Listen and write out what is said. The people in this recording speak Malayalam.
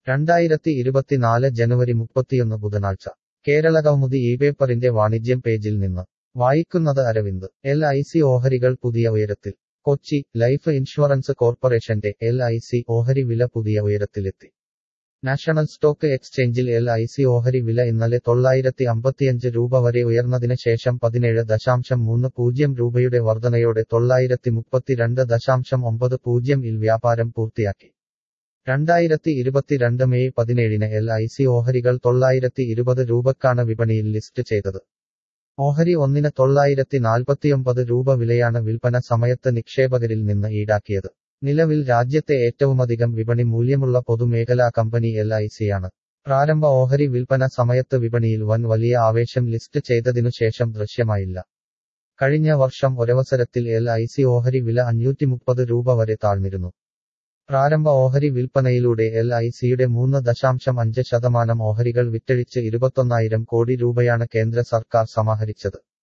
രണ്ടായിരത്തി ഇരുപത്തിനാല് ജനുവരി മുപ്പത്തിയൊന്ന് ബുധനാഴ്ച കേരളകൗമുദി ഈ പേപ്പറിന്റെ വാണിജ്യം പേജിൽ നിന്ന് വായിക്കുന്നത് അരവിന്ദ് എൽ ഐ സി ഓഹരികൾ പുതിയ ഉയരത്തിൽ കൊച്ചി ലൈഫ് ഇൻഷുറൻസ് കോർപ്പറേഷന്റെ എൽ ഐ സി ഓഹരി വില പുതിയ ഉയരത്തിലെത്തി നാഷണൽ സ്റ്റോക്ക് എക്സ്ചേഞ്ചിൽ എൽ ഐ സി ഓഹരി വില ഇന്നലെ തൊള്ളായിരത്തി അമ്പത്തിയഞ്ച് രൂപ വരെ ഉയർന്നതിന് ശേഷം പതിനേഴ് ദശാംശം മൂന്ന് പൂജ്യം രൂപയുടെ വർധനയോടെ തൊള്ളായിരത്തി മുപ്പത്തിരണ്ട് ദശാംശം ഒമ്പത് പൂജ്യം ഇൽ വ്യാപാരം പൂർത്തിയാക്കി രണ്ടായിരത്തി ഇരുപത്തിരണ്ട് മെയ് പതിനേഴിന് എൽ ഐ സി ഓഹരികൾ തൊള്ളായിരത്തി ഇരുപത് രൂപക്കാണ് വിപണിയിൽ ലിസ്റ്റ് ചെയ്തത് ഓഹരി ഒന്നിന് തൊള്ളായിരത്തി നാൽപ്പത്തിയൊമ്പത് രൂപ വിലയാണ് വിൽപ്പന സമയത്ത് നിക്ഷേപകരിൽ നിന്ന് ഈടാക്കിയത് നിലവിൽ രാജ്യത്തെ ഏറ്റവുമധികം വിപണി മൂല്യമുള്ള പൊതുമേഖലാ കമ്പനി എൽ ഐ സിയാണ് പ്രാരംഭ ഓഹരി വിൽപ്പന സമയത്ത് വിപണിയിൽ വൻ വലിയ ആവേശം ലിസ്റ്റ് ചെയ്തതിനു ശേഷം ദൃശ്യമായില്ല കഴിഞ്ഞ വർഷം ഒരവസരത്തിൽ എൽ ഐ സി ഓഹരി വില അഞ്ഞൂറ്റി മുപ്പത് രൂപ വരെ താഴ്ന്നിരുന്നു പ്രാരംഭ ഓഹരി വിൽപ്പനയിലൂടെ എൽ ഐ സിയുടെ മൂന്ന് ദശാംശം അഞ്ച് ശതമാനം ഓഹരികൾ വിറ്റഴിച്ച് ഇരുപത്തൊന്നായിരം കോടി രൂപയാണ് കേന്ദ്ര സർക്കാർ സമാഹരിച്ചത്